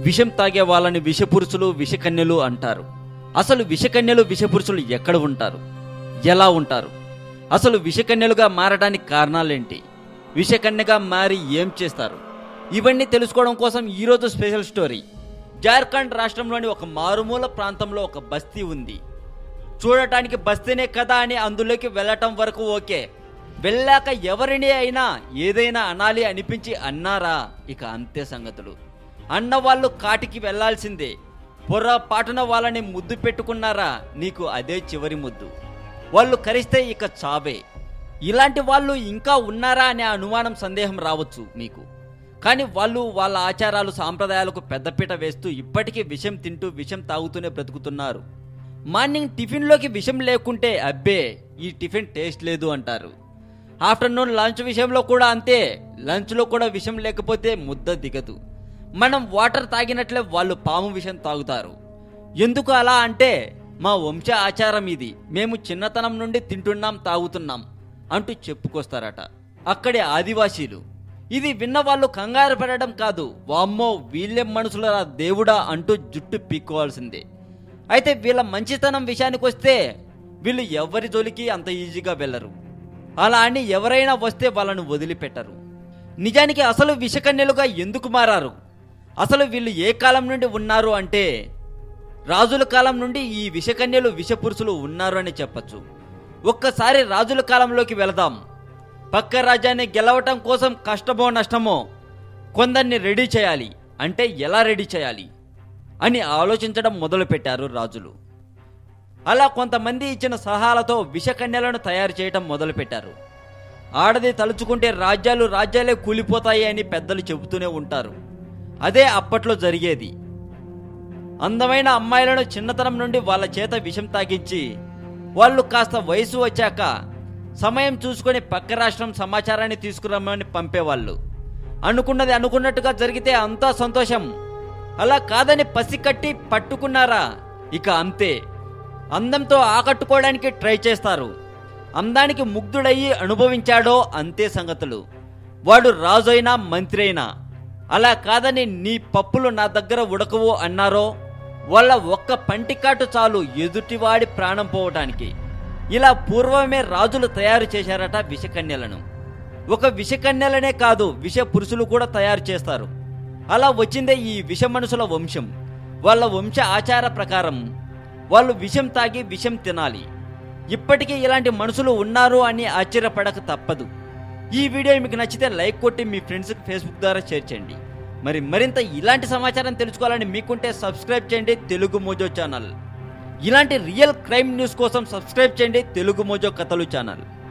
విషం తాగే వాళ్ళని విషపురుషులు విషకన్యలు అంటారు అసలు విషకన్యలు విషపురుషులు ఎక్కడ ఉంటారు ఎలా ఉంటారు అసలు విషకన్యలుగా మారడానికి కారణాలేంటి విషకన్యగా మారి ఏం చేస్తారు ఇవన్నీ తెలుసుకోవడం కోసం ఈరోజు స్పెషల్ స్టోరీ జార్ఖండ్ రాష్ట్రంలోని ఒక మారుమూల ప్రాంతంలో ఒక బస్తీ ఉంది చూడటానికి బస్తీనే కదా అని అందులోకి వెళ్ళటం వరకు ఓకే వెళ్ళాక ఎవరిని అయినా ఏదైనా అనాలి అనిపించి అన్నారా ఇక అంతే సంగతులు అన్న వాళ్ళు కాటికి వెళ్ళాల్సిందే పొర్రపాటున వాళ్ళని ముద్దు పెట్టుకున్నారా నీకు అదే చివరి ముద్దు వాళ్ళు కరిస్తే ఇక చావే ఇలాంటి వాళ్ళు ఇంకా ఉన్నారా అనే అనుమానం సందేహం రావచ్చు మీకు కానీ వాళ్ళు వాళ్ళ ఆచారాలు సాంప్రదాయాలకు పెద్దపీట వేస్తూ ఇప్పటికీ విషం తింటూ విషం తాగుతూనే బ్రతుకుతున్నారు మార్నింగ్ టిఫిన్లోకి విషం లేకుంటే అబ్బే ఈ టిఫిన్ టేస్ట్ లేదు అంటారు ఆఫ్టర్నూన్ లంచ్ విషయంలో కూడా అంతే లంచ్లో కూడా విషం లేకపోతే ముద్ద దిగదు మనం వాటర్ తాగినట్లే వాళ్ళు పాము విషం తాగుతారు ఎందుకు అలా అంటే మా వంశ ఆచారం ఇది మేము చిన్నతనం నుండి తింటున్నాం తాగుతున్నాం అంటూ చెప్పుకొస్తారట అక్కడి ఆదివాసీలు ఇది విన్న వాళ్ళు కంగారు పడడం కాదు వామ్మో వీళ్ళేం మనుషుల దేవుడా అంటూ జుట్టు పీక్కోవాల్సిందే అయితే వీళ్ళ మంచితనం విషయానికి వస్తే వీళ్ళు ఎవరి జోలికి అంత ఈజీగా వెళ్ళరు అలా అని ఎవరైనా వస్తే వాళ్ళను వదిలిపెట్టరు నిజానికి అసలు విషకన్యలుగా ఎందుకు మారారు అసలు వీళ్ళు ఏ కాలం నుండి ఉన్నారు అంటే రాజుల కాలం నుండి ఈ విషకన్యలు విషపురుషులు ఉన్నారు అని చెప్పచ్చు ఒక్కసారి రాజుల కాలంలోకి వెళదాం పక్క రాజ్యాన్ని గెలవటం కోసం కష్టమో నష్టమో కొందరిని రెడీ చేయాలి అంటే ఎలా రెడీ చేయాలి అని ఆలోచించడం మొదలుపెట్టారు రాజులు అలా కొంతమంది ఇచ్చిన సలహాలతో విషకన్యలను తయారు చేయటం మొదలుపెట్టారు ఆడది తలుచుకుంటే రాజ్యాలు రాజ్యాలే కూలిపోతాయి అని పెద్దలు చెబుతూనే ఉంటారు అదే అప్పట్లో జరిగేది అందమైన అమ్మాయిలను చిన్నతనం నుండి వాళ్ళ చేత విషం తాగించి వాళ్ళు కాస్త వయసు వచ్చాక సమయం చూసుకొని పక్క రాష్ట్రం సమాచారాన్ని తీసుకురమ్మని పంపేవాళ్ళు అనుకున్నది అనుకున్నట్టుగా జరిగితే అంతా సంతోషం అలా కాదని పసికట్టి పట్టుకున్నారా ఇక అంతే అందంతో ఆకట్టుకోవడానికి ట్రై చేస్తారు అందానికి ముగ్ధుడయ్యి అనుభవించాడో అంతే సంగతులు వాడు రాజైనా మంత్రి అయినా అలా కాదని నీ పప్పులు నా దగ్గర ఉడకవు అన్నారో వాళ్ళ ఒక్క పంటికాటు చాలు ఎదుటివాడి ప్రాణం పోవటానికి ఇలా పూర్వమే రాజులు తయారు చేశారట విషకన్యలను ఒక విషకన్యలనే కాదు విష పురుషులు కూడా తయారు చేస్తారు అలా వచ్చిందే ఈ విష మనుషుల వంశం వాళ్ళ వంశ ఆచార ప్రకారం వాళ్ళు విషం తాగి విషం తినాలి ఇప్పటికీ ఇలాంటి మనుషులు ఉన్నారు అని ఆశ్చర్యపడక తప్పదు ఈ వీడియో మీకు నచ్చితే లైక్ కొట్టి మీ ఫ్రెండ్స్కి ఫేస్బుక్ ద్వారా షేర్ చేయండి మరి మరింత ఇలాంటి సమాచారం తెలుసుకోవాలని మీకుంటే సబ్స్క్రైబ్ చేయండి తెలుగు మోజో ఛానల్ ఇలాంటి రియల్ క్రైమ్ న్యూస్ కోసం సబ్స్క్రైబ్ చేయండి తెలుగు మోజో కథలు ఛానల్